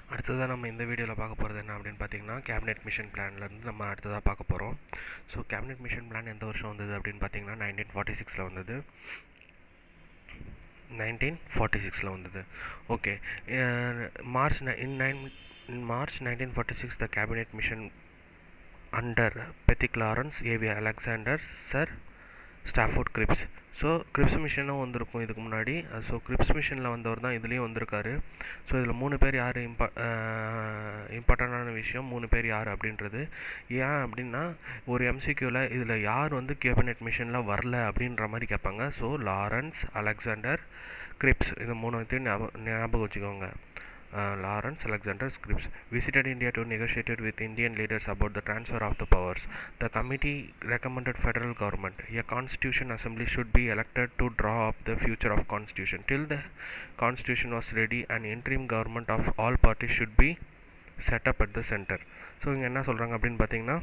அடுத்ததாக நம்ம இந்த வீடியோவில் பார்க்க போகிறது என்ன அப்படின்னு பார்த்தீங்கன்னா கேபினெட் மிஷன் பிளான்லேருந்து நம்ம அடுத்ததாக பார்க்க போகிறோம் ஸோ கேபினெட் மிஷன் பிளான் எந்த வருஷம் வந்தது அப்படின்னு பார்த்தீங்கன்னா நைன்டீன் ஃபார்ட்டி சிக்ஸில் வந்தது நைன்டீன் ஃபார்ட்டி சிக்ஸில் வந்தது okay March in nine in March nineteen forty six the cabinet mission under Pethick Lawrence AV Alexander sir Stafford Cripps so Cripps மிஷனும் வந்திருக்கும் இதுக்கு முன்னாடி ஸோ கிரிப்ஸ் மிஷனில் வந்தவர் தான் இதுலேயும் வந்திருக்காரு ஸோ இதில் மூணு பேர் யார் இம்பா இம்பார்ட்டண்டான விஷயம் மூணு பேர் யார் அப்படின்றது ஏன் அப்படின்னா ஒரு எம்சிக்யூவில் இதில் யார் வந்து கேபினெட் மிஷனில் வரல அப்படின்ற மாதிரி கேட்பாங்க ஸோ லாரன்ஸ் அலெக்சாண்டர் கிரிப்ஸ் இந்த மூணுத்தையும் ஞாபகம் ஞாபகம் வச்சுக்கோங்க Lawrence Alexander Scripps visited India to negotiate with Indian leaders about the transfer of the powers. The committee recommended federal government. A constitution assembly should be elected to draw up the future of constitution. Till the constitution was ready, an interim government of all parties should be set up at the center. So இங்கே என்ன சொல்கிறாங்க அப்படின்னு பார்த்தீங்கன்னா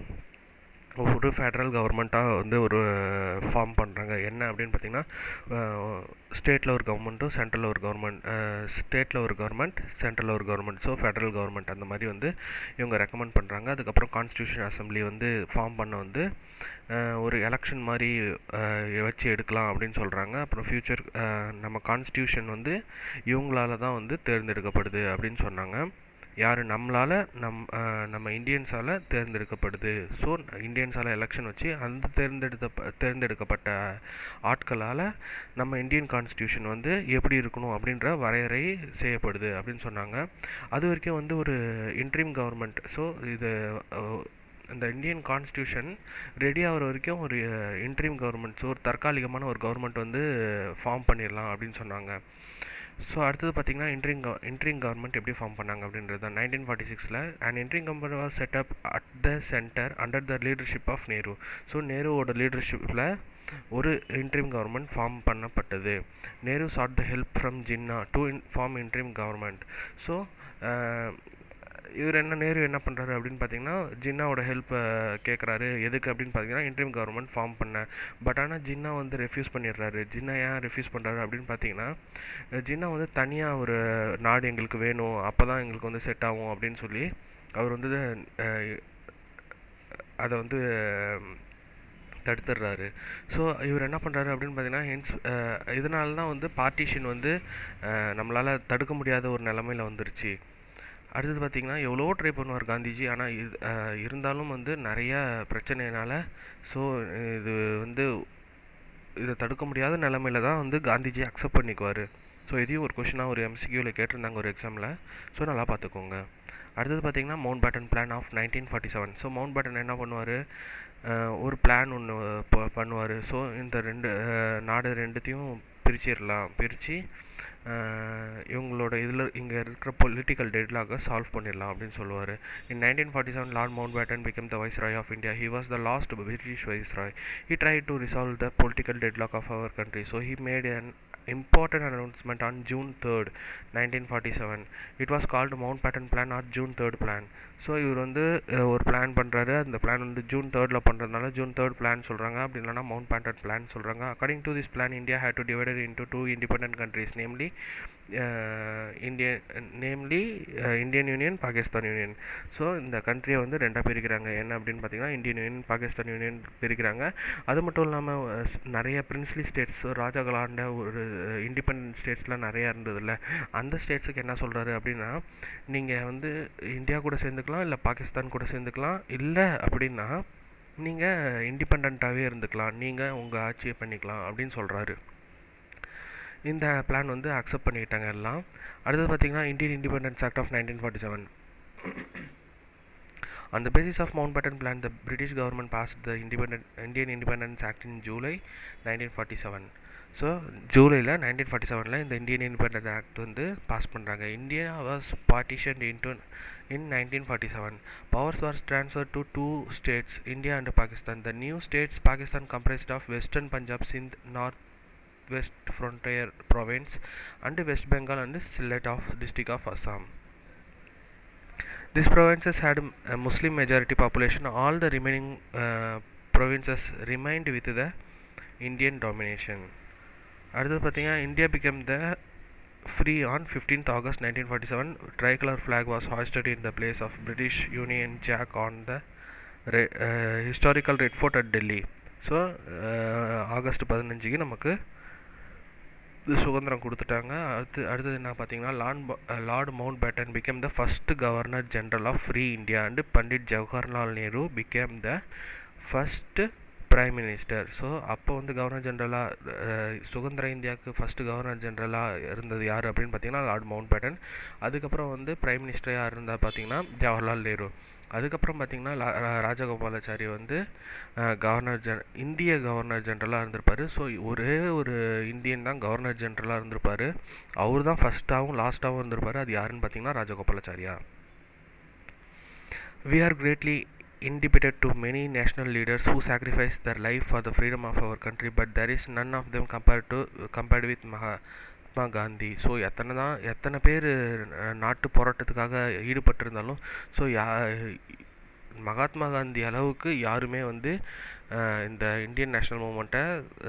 ஒரு federal கவர்மெண்ட்டாக வந்து ஒரு form பண்ணுறாங்க என்ன அப்படின்னு பார்த்தீங்கன்னா ஸ்டேட்டில் ஒரு கவர்மெண்ட்டும் சென்ட்ரலில் ஒரு கவர்மெண்ட் ஸ்டேட்டில் ஒரு கவர்மெண்ட் சென்ட்ரலில் ஒரு கவர்மெண்ட் ஸோ ஃபெடரல் கவர்மெண்ட் அந்த மாதிரி வந்து இவங்க ரெக்கமெண்ட் பண்ணுறாங்க அதுக்கப்புறம் கான்ஸ்டியூஷன் அசம்பிளி வந்து ஃபார்ம் பண்ண வந்து ஒரு எலெக்ஷன் மாதிரி வச்சு எடுக்கலாம் அப்படின்னு சொல்கிறாங்க அப்புறம் ஃப்யூச்சர் நம்ம கான்ஸ்டியூஷன் வந்து இவங்களால தான் வந்து தேர்ந்தெடுக்கப்படுது அப்படின்னு சொன்னாங்க யார் நம்மளால் நம் நம்ம இந்தியன்ஸால் தேர்ந்தெடுக்கப்படுது ஸோ இந்தியன்ஸால் எலெக்ஷன் வச்சு அந்த தேர்ந்தெடுத்த தேர்ந்தெடுக்கப்பட்ட ஆட்களால் நம்ம இந்தியன் கான்ஸ்டியூஷன் வந்து எப்படி இருக்கணும் அப்படின்ற வரையறை செய்யப்படுது அப்படின்னு சொன்னாங்க அது வரைக்கும் வந்து ஒரு இன்ட்ரீம் கவர்மெண்ட் ஸோ இது இந்த இந்தியன் கான்ஸ்டியூஷன் ரெடி ஆகிற வரைக்கும் ஒரு இன்ட்ரீம் கவர்மெண்ட் ஸோ ஒரு தற்காலிகமான ஒரு கவர்மெண்ட் வந்து ஃபார்ம் பண்ணிடலாம் அப்படின்னு சொன்னாங்க ஸோ அடுத்தது பார்த்தீங்கன்னா இன்ட்ரிங் இன்ட்ரிங் கவர்மெண்ட் எப்படி ஃபார்ம் பண்ணாங்க அப்படின்றது தான் நைன்டீன் ஃபார்ட்டி சிக்ஸில் and interim government was set up at the centre under the leadership of Nehru so நேருவோட லீடர்ஷிப்பில் ஒரு இன்ட்ரீம் கவர்மெண்ட் ஃபார்ம் பண்ணப்பட்டது Nehru sought the help from Jinnah to in form interim government so இவர் என்ன நேரு என்ன பண்ணுறாரு அப்படின்னு பார்த்தீங்கன்னா ஜின்னாவோட ஹெல்ப்பை கேட்குறாரு எதுக்கு அப்படின்னு பார்த்தீங்கன்னா இன்ட்ரீம் கவர்மெண்ட் ஃபார்ம் பண்ண பட் ஆனால் ஜின்னா வந்து ரெஃப்யூஸ் பண்ணிடுறாரு ஜின்னா ஏன் ரெஃப்யூஸ் பண்ணுறாரு அப்படின்னு பார்த்தீங்கன்னா ஜின்னா வந்து தனியாக ஒரு நாடு எங்களுக்கு வேணும் அப்போ தான் எங்களுக்கு வந்து செட் ஆகும் அப்படின்னு சொல்லி அவர் வந்து அதை வந்து தடுத்துடுறாரு ஸோ இவர் என்ன பண்ணுறாரு அப்படின்னு பார்த்தீங்கன்னா ஹென்ஸ் இதனால தான் வந்து பார்ட்டிஷன் வந்து நம்மளால் தடுக்க முடியாத ஒரு நிலமையில் வந்துருச்சு அடுத்தது பார்த்திங்கன்னா எவ்வளோ ட்ரை பண்ணுவார் காந்திஜி ஆனால் இது இருந்தாலும் வந்து நிறைய பிரச்சனைனால ஸோ இது வந்து இதை தடுக்க முடியாத நிலமையில தான் வந்து காந்திஜி அக்செப்ட் பண்ணிக்குவார் ஸோ இதையும் ஒரு கொஷினாக ஒரு எம்சிக்யூவில் கேட்டிருந்தாங்க ஒரு எக்ஸாமில் ஸோ நல்லா பார்த்துக்கோங்க அடுத்தது பார்த்திங்கன்னா Mountbatten plan of nineteen forty seven so Mountbatten என்ன பண்ணுவார் ஒரு பிளான் ஒன்று பண்ணுவார் ஸோ இந்த ரெண்டு நாடு ரெண்டுத்தையும் பிரிச்சிடலாம் பிரித்து இவங்களோட இதில் இங்கே இருக்கிற பொலிட்டிக்கல் டெட்லாக சால்வ் பண்ணிடலாம் அப்படின்னு சொல்லுவார் in nineteen forty seven lord Mountbatten become the viceroy of India he was the last British viceroy he try to resolve the political deadlock of our country so he made an important announcement on June 3rd 1947 it was called Mountbatten plan or June 3rd plan so இவர் வந்து ஒரு plan பண்ணுறாரு அந்த plan வந்து June தேர்டில் பண்ணுறதுனால June third plan சொல்கிறாங்க அப்படி இல்லைனா மவுண்ட் பேட்டன் பிளான் சொல்கிறாங்க according to this plan India had to divided into two independent countries namely Indian namely Indian union Pakistan union so இந்த கண்ட்ரியை வந்து ரெண்டாக பிரிக்கிறாங்க என்ன அப்படின்னு பார்த்தீங்கன்னா இந்தியன் யூனியன் பாகிஸ்தான் யூனியன் பிரிக்கிறாங்க அது மட்டும் இல்லாமல் நிறைய பிரின்ஸ்லி ஸ்டேட்ஸ் ராஜாக்களாண்ட ஒரு இண்டிபெண்ட் ஸ்டேட்ஸ்லாம் நிறையா இருந்ததில்ல அந்த ஸ்டேட்ஸுக்கு என்ன சொல்கிறாரு அப்படின்னா நீங்கள் வந்து இந்தியா கூட சேர்ந்துக்கலாம் இல்லை பாகிஸ்தான் கூட சேர்ந்துக்கலாம் இல்லை அப்படின்னா நீங்கள் இண்டிபெண்ட்டாகவே இருந்துக்கலாம் நீங்கள் உங்கள் ஆட்சியை பண்ணிக்கலாம் அப்படின்னு சொல்கிறாரு இந்த பிளான் வந்து அக்செப்ட் பண்ணிக்கிட்டாங்க எல்லாம் அடுத்தது பார்த்தீங்கன்னா Indian independence act of nineteen forty seven On the basis of Mountbatten Plan, the British government passed the Independent Indian Independence Act in July 1947. So ஜூலையில் நைன்டீன் ஃபார்ட்டி செவனில் இந்த இந்தியன் இண்டிபெண்டன்ஸ் ஆக்ட் வந்து pass பண்ணுறாங்க India was partition into in nineteen forty seven powers was transfer to two states India and Pakistan the new states Pakistan comprised of western Punjab Sindh north west frontier province and west bengal and sylhet of district of assam these provinces had a muslim majority population all the remaining uh, provinces remained with the indian domination அடுத்தது பார்த்தீங்கன்னா India become the free on 15th August 1947. Tricolor flag was hoisted in the place of British Union Jack on the re- uh, historical Red Fort at Delhi. So August பதினஞ்சுக்கு நமக்கு இது சுதந்திரம் கொடுத்துட்டாங்க அடுத்து அடுத்தது என்ன பார்த்தீங்கன்னா lord lord Mountbatten became the first governor general of free India and Pandit Jawaharlal Nehru became the first prime minister so அப்போ வந்து கவர்னர் ஜென்ரலாக சுதந்திர இந்தியாவுக்கு ஃபஸ்ட்டு கவர்னர் ஜென்ரலாக இருந்தது யார் அப்படின்னு பார்த்தீங்கன்னா லார்ட் மவுண்ட் பேட்டன் அதுக்கப்புறம் வந்து பிரைம் மினிஸ்டர் யார் இருந்தால் பார்த்தீங்கன்னா ஜவஹர்லால் நேரு அதுக்கப்புறம் பார்த்தீங்கன்னா லா- ரா- ராஜகோபாலாச்சாரி வந்து கவர்னர் ஜென் இந்திய கவர்னர் ஜென்ரலாக இருந்திருப்பார் ஸோ ஒரே ஒரு இந்தியன் தான் கவர்னர் ஜென்ரலாக இருந்திருப்பார் அவர் தான் ஃபஸ்ட்டாகவும் லாஸ்ட்டாகவும் இருந்திருப்பார் அது யாருன்னு பார்த்தீங்கன்னா Rajagopalachari We are greatly indebted to many national leaders who sacrificed their life for the freedom of our country, but there is none of them compared to compared with Mahatma Gandhi so எத்தனை தான் எத்தனை பேர் நாட்டு போராட்டத்துக்காக ஈடுபட்டிருந்தாலும் ஸோ யா மகாத்மா காந்தி அளவுக்கு யாருமே வந்து அஹ், இந்த இந்தியன் நேஷனல் மூமெண்ட்டை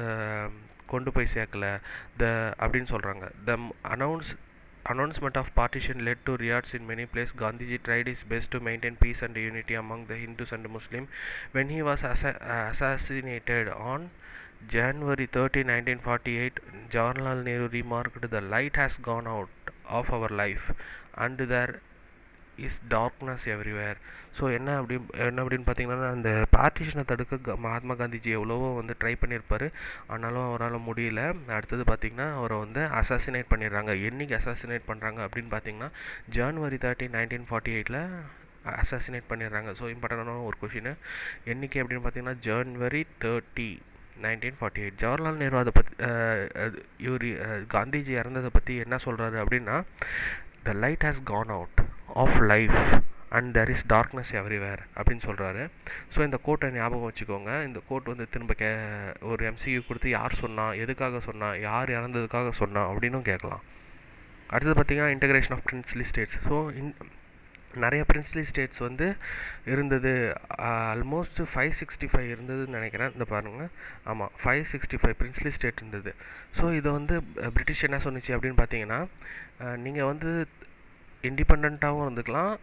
கொண்டு போய் சேர்க்கல த அப்படின்னு சொல்கிறாங்க the announce announcement of partition led to riots in many places. Gandhiji tried his best to maintain peace and unity among the Hindus and Muslims. When he was assa- assassinated on January 30, 1948, Jawaharlal Nehru remarked, "The light has gone out of our life, and there is darkness everywhere so என்ன அப்படி என்ன அப்படின்னு பார்த்தீங்கன்னா அந்த பார்ட்டிஷனை தடுக்க க- மகாத்மா காந்திஜி எவ்வளவோ வந்து ட்ரை பண்ணியிருப்பாரு ஆனாலும் அவரால் முடியல அடுத்தது பார்த்தீங்கன்னா அவரை வந்து அசாசினேட் பண்ணிடுறாங்க என்னைக்கு அசாசினேட் பண்ணுறாங்க அப்படின்னு பார்த்தீங்கன்னா ஜான்வரி தேர்ட்டி நைன்டீன் ஃபார்ட்டி எயிட்டில் அசாசினேட் பண்ணிடுறாங்க ஸோ இம்பார்ட்டண்டான ஒரு கொஷின் என்னைக்கு அப்படின்னு பார்த்தீங்கன்னா January thirty nineteen forty eight Jawaharlal Nehru அதை பற்றி இவர் காந்திஜி இறந்ததை பற்றி என்ன சொல்கிறாரு அப்படின்னா the light has gone out of life and there is darkness everywhere அப்படின்னு சொல்கிறாரு ஸோ இந்த கோட்டை ஞாபகம் வச்சுக்கோங்க இந்த கோட் வந்து திரும்ப கே ஒரு எம்சியூ கொடுத்து யார் சொன்னா எதுக்காக சொன்னா யார் இறந்ததுக்காக சொன்னா அப்படின்னும் கேட்கலாம் அடுத்தது பார்த்தீங்கன்னா integration of princely states so in நிறைய பிரின்ஸ்லி ஸ்டேட்ஸ் வந்து இருந்தது ஆல்மோஸ்ட் ஃபைவ் சிக்ஸ்டி ஃபைவ் இருந்ததுன்னு நினைக்கிறேன் இந்த பாருங்கள் ஆமாம் five sixty five princely state இருந்தது ஸோ இதை வந்து அஹ், பிரிட்டிஷ் என்ன சொன்னுச்சு அப்படின்னு பார்த்தீங்கன்னா நீங்கள் வந்து இண்டிபெண்ட்டாகவும் இருந்துக்கலாம்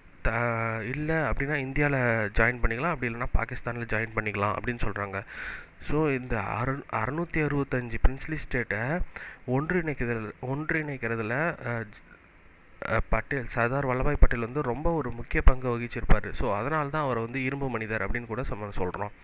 இல்லை அப்படின்னா இந்தியாவில் ஜாயின் பண்ணிக்கலாம் அப்படி இல்லைன்னா பாகிஸ்தானில் ஜாயின் பண்ணிக்கலாம் அப்படின்னு சொல்கிறாங்க ஸோ இந்த அறு அறுநூற்றி அறுபத்தஞ்சு பிரின்ஸ்லி ஸ்டேட்டை ஒன்றிணைக்கிறதுல ஒன்றிணைக்கிறதுல அஹ், அஹ், பட்டேல் சர்தார் வல்லபாய் பட்டேல் வந்து ரொம்ப ஒரு முக்கிய பங்கு வகிச்சிருப்பார் ஸோ அதனால தான் அவரை வந்து இரும்பு மனிதர் அப்படின்னு கூட நம்ம சொல்கிறோம்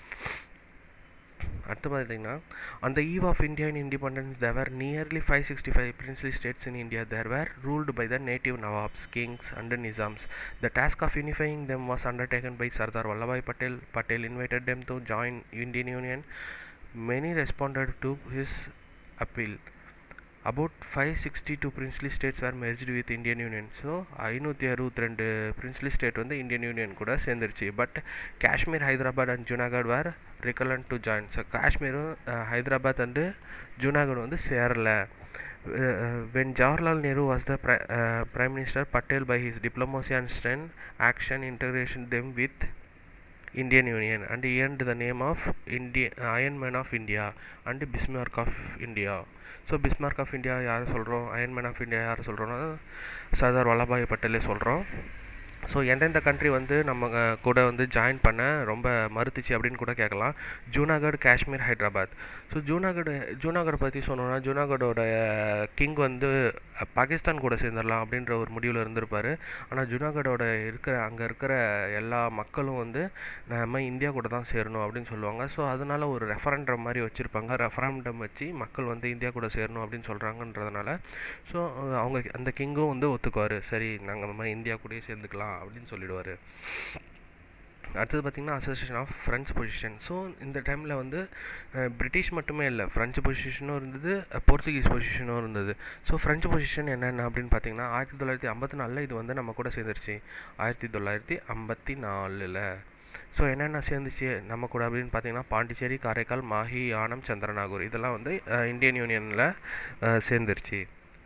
அடுத்து பார்த்தீங்கன்னா on the eve of Indian independence there were nearly 565 princely states in India that were ruled by the native Nawabs, kings and nizams. The task of unifying them was undertaken by Sardar Vallabhai Patel. Patel invited them to join Indian Union. Many responded to his appeal. About 562 princely states were merged with Indian Union. So ஐநூற்றி அறுபத்தி ரெண்டு princely state வந்து Indian union கூட சேர்ந்துருச்சு but Kashmir Hyderabad and Junagadh were reluctant to join so காஷ்மீரும் ah, Hyderabad and Junagadh வந்து சேரல when Jawaharlal Nehru was the prime minister Patel by his diplomacy and strong action integration them with Indian Union and earned the name of India Iron Man of India and Bismarck of India. So Bismarck of India யார் சொல்கிறோம் iron man of India யார் சொல்கிறோன்னா சர்தார் வல்லபாய் பட்டேலே சொல்கிறோம் so எந்தெந்த country வந்து நம்ம அஹ், கூட வந்து ஜாயின் பண்ண ரொம்ப மறுத்துச்சு அப்படின்னு கூட கேட்கலாம் ஜூனாகட் காஷ்மீர் ஹைதராபாத் ஸோ ஜூனாகட் ஜூனாகட் பற்றி சொன்னோன்னா ஜூனாகடோட கிங் வந்து அஹ், பாகிஸ்தான் கூட சேர்ந்துடலாம் அப்படின்ற ஒரு முடிவில் இருந்திருப்பார் ஆனால் ஜூனாகடோட இருக்கிற அங்கே இருக்கிற எல்லா மக்களும் வந்து நம்ம இந்தியா கூட தான் சேரணும் அப்படின்னு சொல்லுவாங்க ஸோ அதனால ஒரு ரெஃபரண்டம் மாதிரி வச்சுருப்பாங்க ரெஃபரண்டம் வச்சு மக்கள் வந்து இந்தியா கூட சேரணும் அப்படின்னு சொல்கிறாங்கன்றதுனால ஸோ அவங்க அந்த கிங்கும் வந்து ஒத்துக்குவார் சரி நாங்கள் நம்ம இந்தியா கூடயே சேர்ந்துக்கலாம் அப்படின்னு சொல்லிடுவார் அடுத்தது பார்த்திங்கன்னா association of French position so இந்த டைமில் வந்து அஹ், பிரிட்டிஷ் மட்டுமே இல்லை ஃப்ரெஞ்சு பொசிஷனும் இருந்தது அஹ், போர்த்துகீஸ் பொசிஷனும் இருந்தது ஸோ ஃப்ரெஞ்சு பொசிஷன் என்னென்ன அப்படின்னு பார்த்தீங்கன்னா ஆயிரத்தி தொள்ளாயிரத்தி ஐம்பத்தி நாலில் இது வந்து நம்ம கூட சேர்ந்துருச்சு ஆயிரத்தி தொள்ளாயிரத்தி ஐம்பத்தி நாலில் ஸோ என்னென்ன சேர்ந்துச்சு நம்ம கூட அப்படின்னு பார்த்தீங்கன்னா பாண்டிச்சேரி காரைக்கால் மாஹி யானம் சந்திரநாகூர் இதெல்லாம் வந்து அஹ், இந்தியன் யூனியனில் சேர்ந்துருச்சு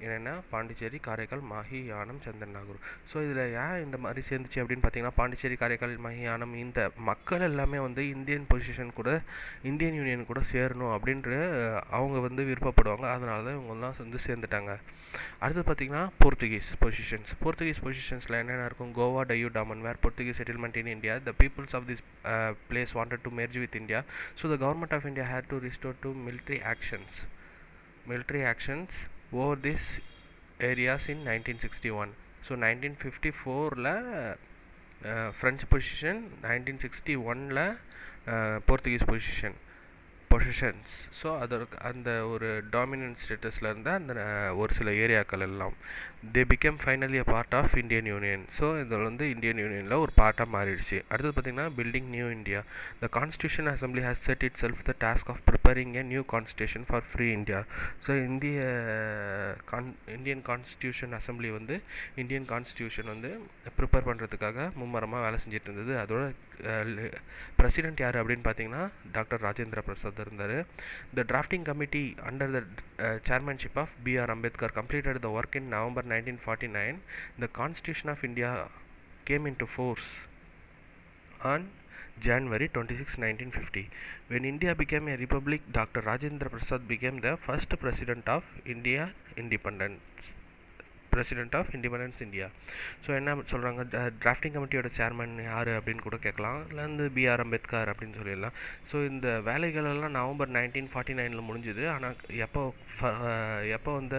என்னென்னா பாண்டிச்சேரி காரைக்கால் மாஹி யானம் சந்தன் நாகூர் ஸோ இதில் ஏன் இந்த மாதிரி சேர்ந்துச்சு அப்படின்னு பார்த்தீங்கன்னா பாண்டிச்சேரி காரைக்கால் மாஹி யானம் இந்த மக்கள் எல்லாமே வந்து இந்தியன் பொசிஷன் கூட இந்தியன் யூனியன் கூட சேரணும் அப்படின்ற அவங்க வந்து விருப்பப்படுவாங்க அதனால தான் இவங்கெல்லாம் வந்து சேர்ந்துட்டாங்க அடுத்து பார்த்தீங்கன்னா போர்த்துகீஸ் பொசிஷன்ஸ் போர்த்துகீஸ் பொசிஷன்ஸில் என்னென்ன இருக்கும் Goa Diu Daman were Portuguese settlement in India the peoples of this place wanted to merge with India so the government of India had to restore to military actions military actions over these areas in 1961 so 1954ல French position nineteen sixty ஒனில் Portuguese position positions so அதற்கு அந்த ஒரு dominant ஸ்டேட்டஸில் இருந்த அந்த அஹ், ஒரு சில ஏரியாக்கள் எல்லாம் they became finally a part of Indian union so இதில் வந்து இந்தியன் யூனியனில் ஒரு பார்ட்டாக மாறிடுச்சு அடுத்தது பார்த்திங்கன்னா building new India the constitution assembly has set itself the task of preparing a new constitution for free India so இந்திய கான் இந்தியன் கான்ஸ்டியூஷன் அசம்பிளி வந்து இந்தியன் கான்ஸ்டியூஷன் வந்து ப்ரிப்பேர் பண்ணுறதுக்காக மும்மரமாக வேலை செஞ்சுட்டு இருந்தது அதோட பிரசிடென்ட் யார் அப்படின்னு பார்த்தீங்கன்னா டாக்டர் ராஜேந்திர பிரசாத் இருந்தார் the drafting committee under the chairmanship of B.R. Ambedkar completed the work in November 1949. The Constitution of India came into force on January 26, 1950. When India became a republic, Dr. Rajendra Prasad became the first president of India independence. President of independence India so என்ன சொல்கிறாங்க drafting கமிட்டியோட chairman யார் அப்படின்னு கூட கேட்கலாம் இல்லை வந்து PR Ambedkar அப்படின்னு சொல்லிடலாம் ஸோ இந்த வேலைகள் எல்லாம் நவம்பர் நைன்டீன் ஃபார்ட்டி நைனில் முடிஞ்சுது ஆனால் எப்போ ஃப- அஹ் எப்போ வந்து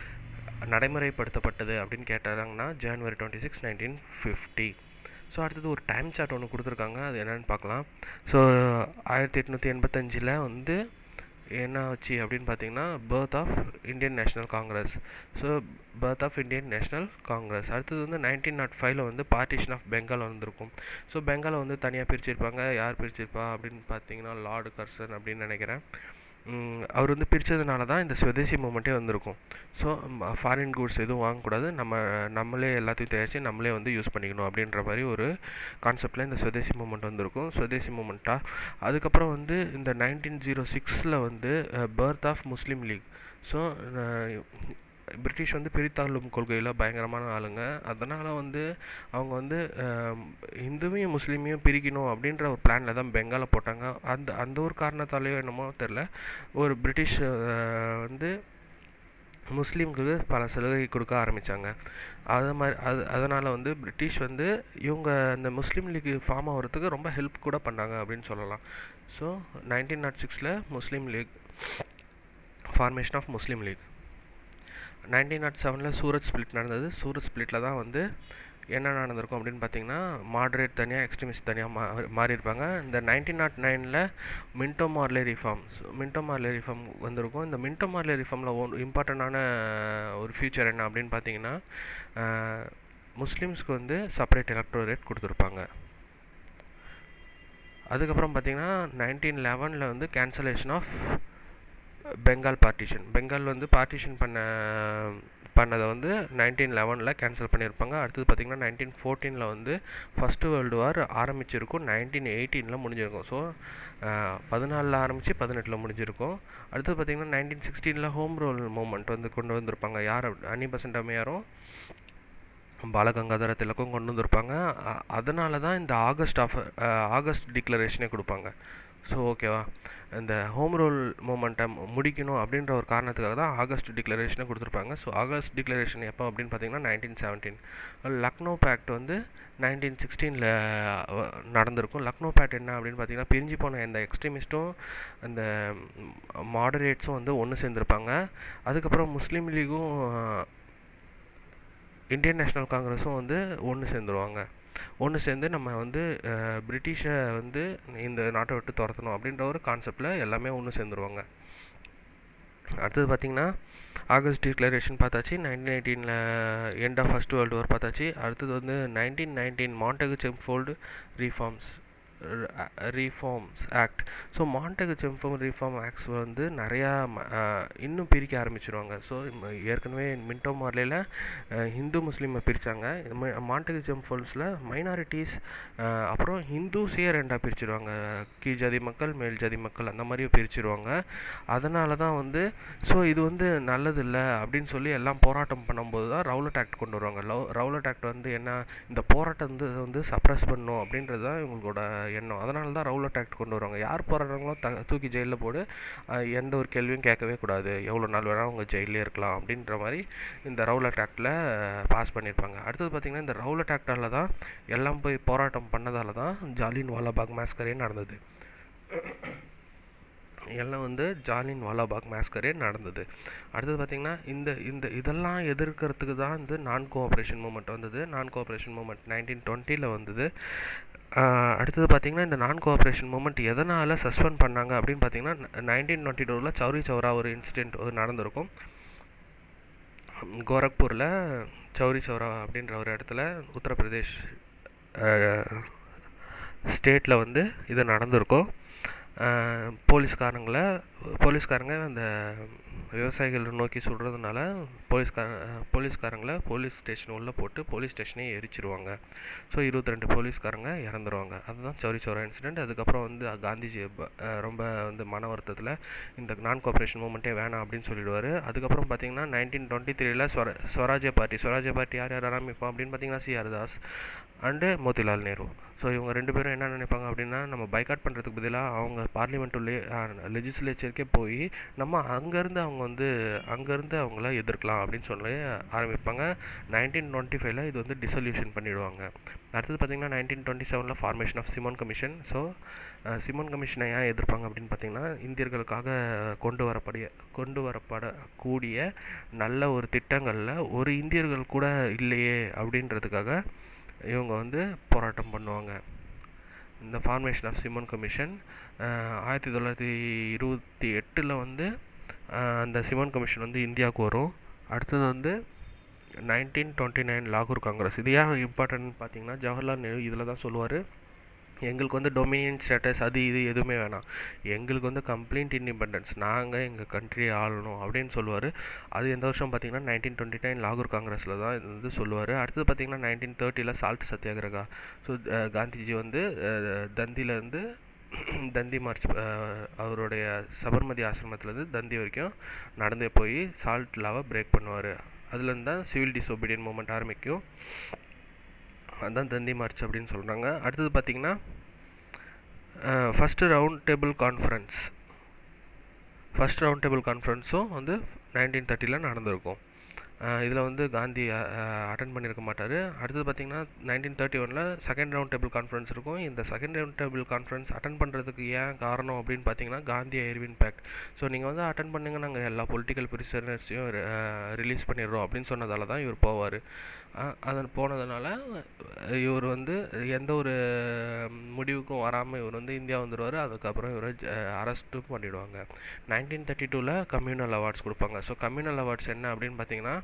நடைமுறைப்படுத்தப்பட்டது அப்படின்னு கேட்டாங்கன்னா ஜனவரி twenty six nineteen fifty so அடுத்தது ஒரு டைம் சார்ட் ஒன்று கொடுத்துருக்காங்க அது என்னன்னு பார்க்கலாம் ஸோ ஆயிரத்தி எட்நூற்றி எண்பத்தஞ்சில் வந்து என்ன ஆச்சு அப்படின்னு பார்த்தீங்கன்னா birth of Indian national congress so birth of Indian national congress அடுத்தது வந்து நைன்டீன் நாட் ஃபைவ்ல வந்து பார்ட்டிஷன் ஆஃப் பெங்கால் வந்திருக்கும் ஸோ பெங்காலை வந்து தனியாக பிரிச்சிருப்பாங்க யார் பிரிச்சிருப்பா அப்படின்னு பார்த்தீங்கன்னா லார்டு கர்சன் அப்படின்னு நினைக்கிறேன் ம், அவர் வந்து பிரித்ததுனால தான் இந்த சுதேசி மூமெண்ட்டே வந்திருக்கும் ஸோ ஃபாரின் கூட்ஸ் எதுவும் வாங்கக்கூடாது நம்ம நம்மளே எல்லாத்தையும் தயாரித்து நம்மளே வந்து யூஸ் பண்ணிக்கணும் அப்படின்ற மாதிரி ஒரு கான்செப்டில் இந்த சுதேசி மூமெண்ட் வந்திருக்கும் சுதேசி மூமெண்ட்டாக அதுக்கப்புறம் வந்து இந்த நைன்டீன் ஜீரோ சிக்ஸில் வந்து birth of Muslim league so British வந்து பிரித்தாளும் கொள்கையில் பயங்கரமான ஆளுங்க அதனால் வந்து அவங்க வந்து அஹ், இந்துவையும் முஸ்லீமையும் பிரிக்கணும் அப்படின்ற ஒரு பிளானில் தான் பெங்காலை போட்டாங்க அந்த அந்த ஒரு காரணத்தாலேயோ என்னமோ தெரில ஒரு பிரிட்டிஷ் அஹ், வந்து முஸ்லீம்களுக்கு பல சலுகை கொடுக்க ஆரம்பித்தாங்க அது மாதிரி அது அதனால் வந்து பிரிட்டிஷ் வந்து இவங்க அந்த முஸ்லீம் லீக் ஃபார்ம் ஆகிறதுக்கு ரொம்ப ஹெல்ப் கூட பண்ணாங்க அப்படின்னு சொல்லலாம் ஸோ நைன்டீன் நாட் சிக்ஸில் Muslim league formation of Muslim league nineteen nought செவனில் சூரத் ஸ்பிளிட் நடந்தது சூரத் ஸ்பிளிட்டில் தான் வந்து என்ன நடந்திருக்கும் அப்படின்னு பார்த்தீங்கன்னா மாடரேட் தனியாக எக்ஸ்ட்ரீமிஸ்ட் தனியாக மா மாறி இருப்பாங்க இந்த நைன்டீன் நாட் நைனில் Minto Morley reforms Minto Morley reform வந்திருக்கும் இந்த மின்டோ மார்லே ரிஃபார்மில் ஒன் இம்பார்ட்டண்டான ஒரு ஃபியூச்சர் என்ன அப்படின்னு பார்த்தீங்கன்னா அஹ், முஸ்லிம்ஸ்க்கு வந்து செப்பரேட் எலக்ட்ரோரேட் கொடுத்துருப்பாங்க அதுக்கப்புறம் பார்த்தீங்கன்னா நைன்டீன் லெவனில் வந்து cancellation of Bengal partition Bengal வந்து பார்ட்டிஷன் பண்ண பண்ணதை வந்து நைன்டீன் லெவனில் கேன்சல் பண்ணியிருப்பாங்க அடுத்தது பார்த்திங்கன்னா நைன்டீன் ஃபோர்டீனில் வந்து ஃபஸ்ட்டு வேர்ல்டு வார் ஆரம்பிச்சிருக்கும் நைன்டீன் எயிட்டீனில் முடிஞ்சிருக்கும் ஸோ பதினாலில் ஆரம்பித்து பதினெட்டில் முடிஞ்சிருக்கும் அடுத்தது பார்த்திங்கன்னா நைன்டீன் சிக்ஸ்டீனில் ஹோம் ரோல் மூமெண்ட் வந்து கொண்டு வந்திருப்பாங்க யார் அன்னி பசன்ட் அம்மையாரும் பாலகங்காதர திலக்கும் கொண்டு வந்திருப்பாங்க அ- அதனால தான் இந்த ஆகஸ்ட் ஆஃப் ஆகஸ்ட் டிக்ளரேஷனே கொடுப்பாங்க ஸோ ஓகேவா இந்த ஹோம் ரூல் மூமெண்ட்டை முடிக்கணும் அப்படின்ற ஒரு காரணத்துக்காக தான் ஆகஸ்ட் டிக்ளரேஷனை கொடுத்துருப்பாங்க ஸோ ஆகஸ்ட் டிக்ளரேஷன் எப்போ அப்படின்னு பார்த்தீங்கன்னா நைன்டீன் செவன்டீன் லக்னோ பேக்ட் வந்து நைன்டீன் சிக்ஸ்டீனில் நடந்திருக்கும் லக்னோ பேக்ட் என்ன அப்படின்னு பார்த்தீங்கன்னா பிரிஞ்சு போன இந்த எக்ஸ்ட்ரீமிஸ்ட்டும் அந்த மாடரேட்ஸும் வந்து ஒன்று சேர்ந்துருப்பாங்க அதுக்கப்புறம் முஸ்லீம் லீகும் இந்தியன் நேஷனல் காங்கிரஸும் வந்து ஒன்று சேர்ந்துருவாங்க ஒன்று சேர்ந்து நம்ம வந்து அஹ், பிரிட்டிஷை வந்து இந்த நாட்டை விட்டு துரத்தணும் அப்படின்ற ஒரு கான்செப்டில் எல்லாமே ஒன்று சேர்ந்துருவாங்க அடுத்தது பார்த்திங்கன்னா ஆகஸ்ட் டிக்ளரேஷன் பார்த்தாச்சு நைன்டீன் எயிட்டீனில் end of first world war பார்த்தாச்சு அடுத்தது வந்து nineteen nineteen Montagu Chelmsford reforms reforms act so Montagu செம்ஃபம் ரீஃபார்ம் ஆக்ட்ஸ் வந்து நிறையா இன்னும் பிரிக்க ஆரம்பிச்சிருவாங்க ஸோ ஏற்கனவே மின்டோ மார்லேயில் ஹிந்து முஸ்லீமை பிரித்தாங்க மாண்டகு செம்ஃபோல்ஸில் மைனாரிட்டிஸ் அப்புறம் ஹிந்துஸே ரெண்டாக பிரிச்சிருவாங்க கீழ் ஜாதி மக்கள் மேல் ஜாதி மக்கள் அந்த மாதிரி பிரிச்சிருவாங்க அதனால தான் வந்து ஸோ இது வந்து நல்லதில்லை அப்படின்னு சொல்லி எல்லாம் போராட்டம் பண்ணும்போது தான் ரவுலட் ஆக்ட் கொண்டு வருவாங்க லவ் ரவுலட் ஆக்ட் வந்து என்ன இந்த போராட்டம் வந்து வந்து சப்ரஸ் பண்ணும் அப்படின்றது தான் இவங்களோட எண்ணம் அதனால தான் ரவுலட் ஆக்ட் கொண்டு வருவாங்க யார் போராடுறாங்களோ த தூக்கி ஜெயிலில் போடு எந்த ஒரு கேள்வியும் கேட்கவே கூடாது எவ்வளோ நாள் வேணால் அவங்க ஜெயிலே இருக்கலாம் அப்படின்ற மாதிரி இந்த ரவுலட் ஆக்டில் பாஸ் பண்ணியிருப்பாங்க அடுத்தது பார்த்திங்கன்னா இந்த ரவுலட் ஆக்டால் தான் எல்லாம் போய் போராட்டம் பண்ணதால தான் ஜாலின் வாலாபாக் மேஸ்கரே நடந்தது எல்லாம் வந்து ஜாலின் வாலாபாக் மேஸ்கரே நடந்தது அடுத்தது பார்த்திங்கன்னா இந்த இந்த இதெல்லாம் எதிர்க்கிறதுக்கு தான் வந்து நான் கோஆப்ரேஷன் மூமெண்ட் வந்தது நான் கோஆப்ரேஷன் மூமெண்ட் நைன்டீன் டுவெண்ட்டியில் வந்தது அடுத்தது பார்த்திங்கன்னா இந்த நான் கோஆப்ரேஷன் மூமெண்ட் எதனால் சஸ்பெண்ட் பண்ணாங்க அப்படின்னு பார்த்தீங்கன்னா நைன்டீன் டுவெண்ட்டி டூவில் சௌரி சௌரா ஒரு இன்சிடெண்ட் நடந்திருக்கும் கோரக்பூரில் சௌரி சௌரா அப்படின்ற ஒரு இடத்துல உத்தரப்பிரதேஷ் ஸ்டேட்டில் வந்து இது நடந்திருக்கும் போலீஸ்காரங்களை போலீஸ்காரங்க அந்த விவசாயிகளை நோக்கி சுடுறதுனால போலீஸ்கார போலீஸ்காரங்களை போலீஸ் ஸ்டேஷன் உள்ளே போட்டு போலீஸ் ஸ்டேஷனே எரிச்சிருவாங்க ஸோ இருபத்தி ரெண்டு போலீஸ்காரங்க இறந்துருவாங்க அதுதான் சௌரி சௌரா இன்சிடெண்ட் அதுக்கப்புறம் வந்து காந்திஜி ரொம்ப வந்து மன வருத்தத்தில் இந்த நான் கோஆப்ரேஷன் மூமெண்ட்டே வேணாம் அப்படின்னு சொல்லிடுவார் அதுக்கப்புறம் பார்த்தீங்கன்னா நைன்டீன் டுவெண்ட்டி த்ரீல ஸ்வர ஸ்வராஜ்ய பார்ட்டி ஸ்வராஜ்ய பார்ட்டி யார் யார் ஆரம்பிப்போம் அப்படின்னு பார்த்தீங்கன்னா C R Das and Motilal Nehru so இவங்க ரெண்டு பேரும் என்ன நினைப்பாங்க அப்படின்னா நம்ம பைக்காட் பண்ணுறதுக்கு பதிலாக அவங்க பார்லிமெண்ட் உள்ளே லெஜிஸ்லேச்சருக்கே போய் நம்ம அங்கேருந்து அவங்க வந்து அங்கேருந்து அவங்கள எதிர்க்கலாம் அப்படின்னு சொல்லி ஆரம்பிப்பாங்க நைன்டீன் டுவெண்ட்டி ஃபைவ்ல இது வந்து டிசல்யூஷன் பண்ணிவிடுவாங்க அடுத்தது பார்த்திங்கன்னா நைன்டீன் டுவெண்ட்டி செவனில் formation of Simon commission so Simon கமிஷனை ஏன் எதிர்ப்பாங்க அப்படின்னு பார்த்தீங்கன்னா இந்தியர்களுக்காக கொண்டு வரப்படிய கொண்டு வரப்படக்கூடிய நல்ல ஒரு திட்டங்களில் ஒரு இந்தியர்கள் கூட இல்லையே அப்படின்றதுக்காக இவங்க வந்து போராட்டம் பண்ணுவாங்க இந்த ஃபார்மேஷன் ஆஃப் சிமோன் கமிஷன் ஆயிரத்தி தொள்ளாயிரத்தி இருபத்தி எட்டில் வந்து அந்த சிமோன் கமிஷன் வந்து இந்தியாவுக்கு வரும் அடுத்தது வந்து நைன்டீன் டுவெண்ட்டி நைன் லாகூர் காங்கிரஸ் இது ஏன் இம்பார்ட்டன்ட் பார்த்தீங்கன்னா ஜவஹர்லால் நேரு இதில் தான் சொல்லுவார் எங்களுக்கு வந்து டொமினியன் ஸ்டேட்டஸ் அது இது எதுவுமே வேணாம் எங்களுக்கு வந்து கம்ப்ளீட் இண்டிபெண்டன்ஸ் நாங்கள் எங்கள் கண்ட்ரியை ஆளணும் அப்படின்னு சொல்லுவார் அது எந்த வருஷம் பார்த்தீங்கன்னா நைன்டீன் டுவெண்ட்டி நைன் லாகூர் காங்கிரஸில் தான் இது வந்து சொல்லுவார் அடுத்தது பார்த்தீங்கன்னா நைன்டீன் தேர்ட்டியில் சால்ட் சத்தியாகிரகா ஸோ காந்திஜி வந்து தந்தியிலேருந்து தந்தி மார்ச் அவருடைய சபர்மதி ஆசிரமத்துலேருந்து தந்தி வரைக்கும் நடந்து போய் சால்ட் லாவை பிரேக் பண்ணுவார் அதுலேருந்து தான் சிவில் டிஸ்ஒபீடியன் மூமெண்ட் ஆரம்பிக்கும் அதுதான் தந்தி மார்ச் அப்படின்னு சொல்கிறாங்க அடுத்தது பார்த்திங்கன்னா first round table conference first round table கான்ஃபரன்ஸும் வந்து நைன்டீன் தேர்ட்டியில் நடந்திருக்கும் இதில் வந்து காந்தி அட்டன் பண்ணியிருக்க மாட்டார் அடுத்தது பார்த்திங்கன்னா நைன்டீன் தேர்ட்டி ஒனில் செகண்ட் ரவுண்ட் டேபிள் கான்ஃபரன்ஸ் இருக்கும் இந்த second round table conference attend பண்ணுறதுக்கு ஏன் காரணம் அப்படின்னு பார்த்தீங்கன்னா காந்தி எர்வின் பேக்ட் ஸோ நீங்கள் வந்து அட்டன் பண்ணுங்க நாங்கள் எல்லா பொலிட்டிக்கல் பிரிசனர்ஸையும் ரிலீஸ் பண்ணிடுறோம் அப்படின்னு சொன்னதால தான் இவர் போவார் அதன் போனதுனால இவர் வந்து எந்த ஒரு முடிவுக்கும் வராமல் இவர் வந்து இந்தியா வந்துடுவார் அதுக்கப்புறம் இவரை அரெஸ்ட்டும் பண்ணிவிடுவாங்க நைன்டீன் தேர்ட்டி டூவில் கம்யூனல் அவார்ட்ஸ் கொடுப்பாங்க ஸோ கம்யூனல் அவார்ட்ஸ் என்ன அப்படின்னு பார்த்தீங்கன்னா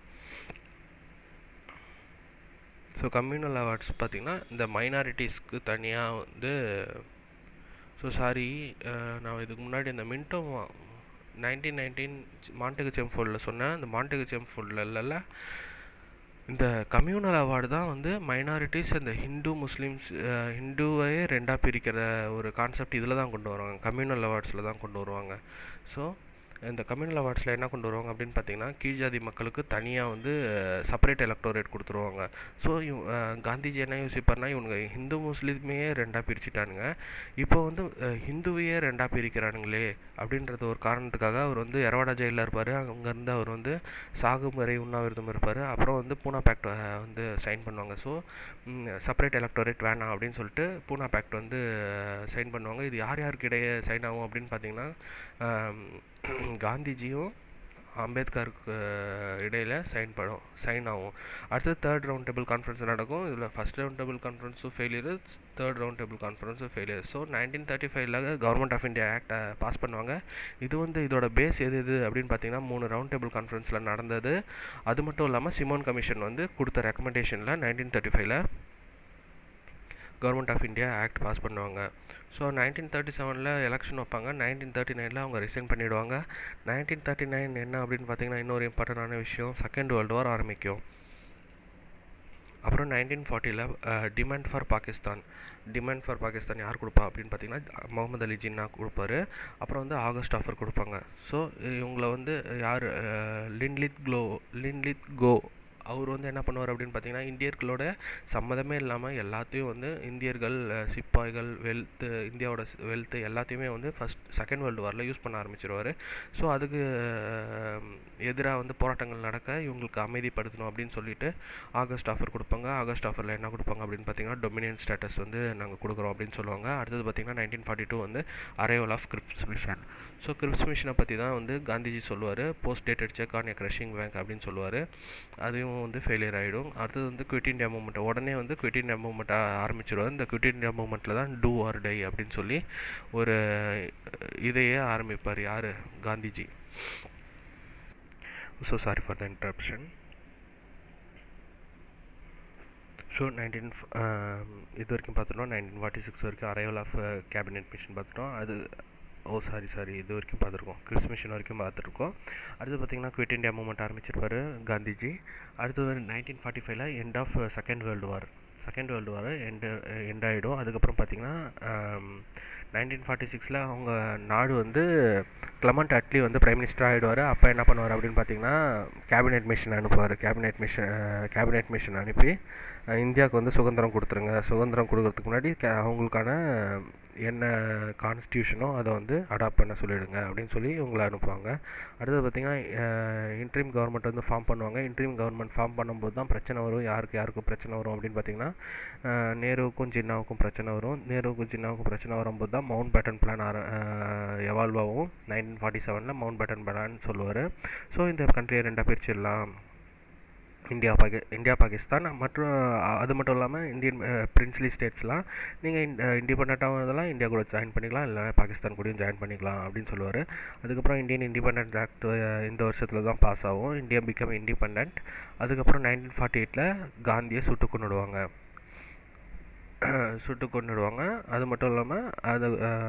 ஸோ கம்யூனல் அவார்ட்ஸ் பார்த்திங்கன்னா இந்த மைனாரிட்டிஸ்க்கு தனியாக வந்து ஸோ சாரி நான் இதுக்கு முன்னாடி இந்த மின்டோ நைன்டீன் நைன்டீன் மாண்டகு செம்ஃபோல்டில் சொன்னேன் இந்த மாண்டகு செம்ஃபோல்டில் இல்லைல்ல இந்த கம்யூனல் அவார்டு தான் வந்து மைனாரிட்டிஸ் இந்த ஹிந்து முஸ்லீம்ஸ் ஹிந்துவையே ரெண்டாக பிரிக்கிற ஒரு கான்செப்ட் இதில் தான் கொண்டு வருவாங்க கம்யூனல் அவார்ட்ஸில் தான் கொண்டு வருவாங்க ஸோ இந்த கம்யூனல் அவார்ட்ஸில் என்ன கொண்டு வருவாங்க அப்படின்னு பார்த்தீங்கன்னா கீழ் ஜாதி மக்களுக்கு தனியாக வந்து செப்பரேட் எலக்டோரேட் கொடுத்துருவாங்க ஸோ காந்திஜி என்ன யோசிப்பார்னா இவனுங்க ஹிந்து முஸ்லீமே ரெண்டாக பிரிச்சுட்டானுங்க இப்போ வந்து ஹிந்துவையே ரெண்டாக பிரிக்கிறானுங்களே அப்படின்றது ஒரு காரணத்துக்காக அவர் வந்து எரவாடா ஜெயிலில் இருப்பார் அங்கேருந்து அவர் வந்து சாகும் வரை உண்ணாவிரதம் இருப்பார் அப்புறம் வந்து பூனா பேக்ட் வந்து சைன் பண்ணுவாங்க ஸோ செப்பரேட் எலக்டோரேட் வேணாம் அப்படின்னு சொல்லிட்டு பூனா பேக்ட் வந்து சைன் பண்ணுவாங்க இது யார் யாருக்கு இடையே சைன் ஆகும் அப்படின்னு பார்த்தீங்கன்னா காந்திஜியும் அம்பேத்கருக்கு இடையில் சைன் படும் சைன் ஆகும் அடுத்து தேர்ட் ரவுண்ட் டேபிள் கான்ஃபரன்ஸ் நடக்கும் இதில் ஃபஸ்ட் ரவுண்ட் டேபிள் கான்ஃபரன்ஸும் ஃபெயிலியர் தேர்ட் ரவுண்ட் டேபிள் கான்ஃபரன்ஸும் ஃபெயிலியர் ஸோ நைன்டீன் தேர்ட்டி ஃபைவ்ல கவர்மெண்ட் ஆஃப் இந்தியா ஆக்டை பாஸ் பண்ணுவாங்க இது வந்து இதோட பேஸ் எது எது அப்படின்னு பார்த்தீங்கன்னா மூணு ரவுண்ட் டேபிள் கான்ஃபரன்ஸில் நடந்தது அது மட்டும் இல்லாமல் சிமோன் கமிஷன் வந்து கொடுத்த ரெக்கமெண்டேஷனில் நைன்டீன் தேர்ட்டி ஃபைவ்ல government of India act pass பண்ணுவாங்க ஸோ நைன்டீன் தேர்ட்டி செவனில் எலெக்ஷன் வைப்பாங்க நைன்டீன் தேர்ட்டி நைனில் அவங்க ரிசைன் பண்ணிவிடுவாங்க நைன்டீன் தேர்ட்டி நைன் என்ன அப்படின்னு பார்த்தீங்கன்னா இன்னொரு இம்பார்ட்டண்டான விஷயம் செகண்ட் வேர்ல்டு வார் ஆரம்பிக்கும் அப்புறம் நைன்டீன் ஃபார்ட்டியில் demand for Pakistan demand for Pakistan யார் கொடுப்பா அப்படின்னு பார்த்தீங்கன்னா முகமது அலி ஜின்னா கொடுப்பாரு அப்புறம் வந்து ஆகஸ்ட் ஆஃபர் கொடுப்பாங்க ஸோ இவங்கள வந்து யார் லின்லித் க்ளோ லின்லித் கோ அவர் வந்து என்ன பண்ணுவார் அப்படின்னு பார்த்தீங்கன்னா இந்தியர்களோட சம்மதமே இல்லாமல் எல்லாத்தையும் வந்து இந்தியர்கள் சிப்பாய்கள் வெல்த்து இந்தியாவோட வெல்த்து எல்லாத்தையுமே வந்து ஃபஸ்ட் செகண்ட் வேர்ல்டு வாரில் யூஸ் பண்ண ஆரம்பிச்சிருவார் ஸோ அதுக்கு எதிராக வந்து போராட்டங்கள் நடக்க இவங்களுக்கு அமைதிப்படுத்தணும் அப்படின்னு சொல்லிட்டு ஆகஸ்ட் ஆஃபர் கொடுப்பாங்க ஆகஸ்ட் ஆஃபரில் என்ன கொடுப்பாங்க அப்படின்னு பார்த்தீங்கன்னா டொமினியன் ஸ்டேட்டஸ் வந்து நாங்கள் கொடுக்குறோம் அப்படின்னு சொல்லுவாங்க அடுத்தது பார்த்தீங்கன்னா நைன்டீன் ஃபார்ட்டி டூ வந்து arrival of Cripps mission so Cripps மிஷனை பற்றி தான் வந்து காந்திஜி சொல்லுவார் post dated cheque on a crashing bank அப்படின்னு சொல்லுவார் அதையும் வந்து ஃபெயிலியர் ஆகிடும் அடுத்தது வந்து குவிட் இண்டியா மூமெண்ட் உடனே வந்து குவிட் இண்டியா மூமெண்ட் ஆரம்பிச்சிருவார் இந்த குவிட் இண்டியா மூமெண்ட்டில் தான் டூ ஆர் டை அப்படின்னு சொல்லி ஒரு இதையே ஆரம்பிப்பார் யார் Gandhiji so sorry for the interruption so nineteen இது வரைக்கும் பார்த்துட்டோம் நைன்டீன் ஃபார்ட்டி சிக்ஸ் வரைக்கும் அரைவல் ஆஃப் கேபினெட் மிஷன் பார்த்துட்டோம் அது ஓ சாரி சாரி இது வரைக்கும் பார்த்துருக்கோம் கிறிஸ் மிஷன் வரைக்கும் பார்த்துருக்கோம் அடுத்து பார்த்திங்கன்னா குவிட் இண்டியா மூமெண்ட் ஆரம்பிச்சிருப்பார் காந்திஜி அடுத்தது நைன்டீன் ஃபார்ட்டி ஃபைவ்ல end of second world war second world war end end ஆகிடும் அதுக்கப்புறம் பார்த்திங்கன்னா நைன்டீன் ஃபார்ட்டி சிக்ஸில் அவங்க நாடு வந்து கிளமண்ட் அட்லி வந்து பிரைம் மினிஸ்டர் ஆகிடுவார் அப்போ என்ன பண்ணுவார் அப்படின்னு பார்த்தீங்கன்னா கேபினெட் மிஷன் அனுப்புவார் கேபினெட் மிஷன் கேபினெட் மிஷன் அனுப்பி இந்தியாவுக்கு வந்து சுதந்திரம் கொடுத்துருங்க சுதந்திரம் கொடுக்கறதுக்கு முன்னாடி அவங்களுக்கான என்ன கான்ஸ்டியூஷனோ அதை வந்து அடாப்ட் பண்ண சொல்லிவிடுங்க அப்படின்னு சொல்லி இவங்களை அனுப்புவாங்க அடுத்தது பார்த்திங்கன்னா இன்ட்ரீம் கவர்மெண்ட் வந்து ஃபார்ம் பண்ணுவாங்க இன்ட்ரீம் கவர்மெண்ட் ஃபார்ம் பண்ணும்போது தான் பிரச்சனை வரும் யாருக்கு யாருக்கும் பிரச்சனை வரும் அப்படின்னு பார்த்திங்கன்னா நேருவுக்கும் ஜின்னாவுக்கும் பிரச்சனை வரும் நேருவுக்கும் ஜின்னாவுக்கும் பிரச்சனை வரும்போது தான் மவுண்ட் பேட்டன் பிளான் ஆர எவால்வ் ஆகும் நைன்டீன் ஃபார்ட்டி செவனில் மவுண்ட் பேட்டன் பிளான் சொல்லுவார் ஸோ இந்த கண்ட்ரியை ரெண்டாக பிரிச்சிடலாம் இந்தியா பாகி இந்தியா பாகிஸ்தான் மற்றும் அது மட்டும் இல்லாமல் இந்தியன் பிரின்ஸ்லி ஸ்டேட்ஸ்லாம் நீங்கள் இண்டிபெண்ட்டாகவும் இதெல்லாம் இந்தியா கூட ஜாயின் பண்ணிக்கலாம் இல்லை பாகிஸ்தான் கூடயும் ஜாயின் பண்ணிக்கலாம் அப்படின்னு சொல்லுவார் அதுக்கப்புறம் இந்தியன் இண்டிபெண்ட் ஆக்ட் இந்த வருஷத்தில் தான் பாஸ் ஆகும் இந்தியா பிகம் இண்டிபெண்ட் அதுக்கப்புறம் நைன்டீன் ஃபார்ட்டி எயிட்டில் காந்தியை சுட்டு கொண்டுடுவாங்க சுட்டு கொண்டுடுவாங்க அது மட்டும் இல்லாமல் அது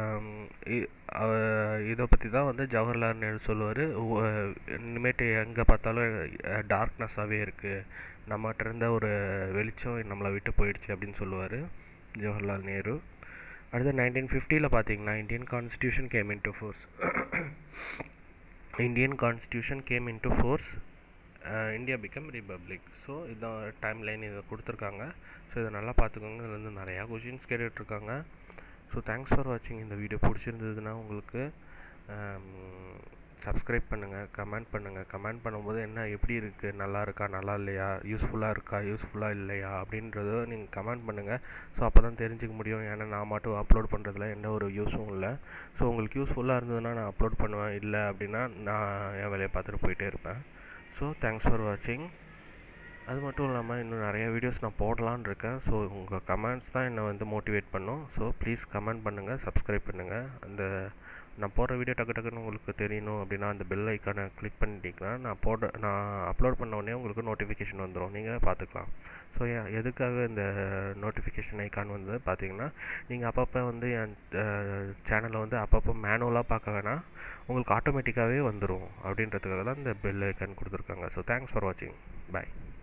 இதை பற்றி தான் வந்து ஜவஹர்லால் நேரு சொல்லுவார் இனிமேட்டு எங்கே பார்த்தாலும் டார்க்னஸ்ஸாகவே இருக்குது நம்மகிட்ட இருந்த ஒரு வெளிச்சம் நம்மளை விட்டு போயிடுச்சு அப்படின்னு சொல்லுவார் ஜவஹர்லால் நேரு அடுத்து நைன்டீன் ஃபிஃப்டியில் பார்த்தீங்கன்னா Indian constitution came into force Indian constitution came into force India become republic so இதான் டைம் லைன் இதை கொடுத்துருக்காங்க ஸோ இதை நல்லா பார்த்துக்கோங்க இதில் வந்து நிறையா கொஷின்ஸ் கேட்டுட்ருக்காங்க ஸோ தேங்க்ஸ் ஃபார் வாட்சிங் இந்த வீடியோ பிடிச்சிருந்ததுன்னா உங்களுக்கு சப்ஸ்கிரைப் பண்ணுங்கள் கமெண்ட் பண்ணுங்கள் கமெண்ட் பண்ணும்போது என்ன எப்படி இருக்குது நல்லா இருக்கா நல்லா இல்லையா யூஸ்ஃபுல்லாக இருக்கா யூஸ்ஃபுல்லாக இல்லையா அப்படின்றத நீங்கள் கமெண்ட் பண்ணுங்கள் ஸோ அப்போ தான் தெரிஞ்சுக்க முடியும் ஏன்னா நான் மட்டும் அப்லோட் பண்ணுறதுல எந்த ஒரு யூஸும் இல்லை ஸோ உங்களுக்கு யூஸ்ஃபுல்லாக இருந்ததுன்னா நான் அப்லோட் பண்ணுவேன் இல்லை அப்படின்னா நான் என் வேலையை பார்த்துட்டு போயிட்டே இருப்பேன் ஸோ தேங்க்ஸ் ஃபார் வாட்சிங் அது மட்டும் இல்லாமல் இன்னும் நிறைய வீடியோஸ் நான் போடலான்னு இருக்கேன் ஸோ உங்கள் கமெண்ட்ஸ் தான் என்னை வந்து மோட்டிவேட் பண்ணும் ஸோ ப்ளீஸ் கமெண்ட் பண்ணுங்கள் சப்ஸ்கிரைப் பண்ணுங்கள் அந்த நான் போடுற வீடியோ டக்கு டக்குன்னு உங்களுக்கு தெரியணும் அப்படின்னா அந்த பெல் ஐக்கானை கிளிக் பண்ணிட்டீங்கன்னா நான் போட நான் அப்லோட் பண்ண உடனே உங்களுக்கு நோட்டிஃபிகேஷன் வந்துடும் நீங்கள் பார்த்துக்கலாம் ஸோ எதுக்காக இந்த நோட்டிஃபிகேஷன் ஐக்கான் வந்து பார்த்தீங்கன்னா நீங்கள் அப்பப்போ வந்து என் சேனலை வந்து அப்பப்போ மேனுவலாக பார்க்க வேணாம் உங்களுக்கு ஆட்டோமேட்டிக்காகவே வந்துடும் அப்படின்றதுக்காக தான் இந்த பெல் ஐக்கான் கொடுத்துருக்காங்க ஸோ தேங்க்ஸ் ஃபார் வாட்சிங் பாய்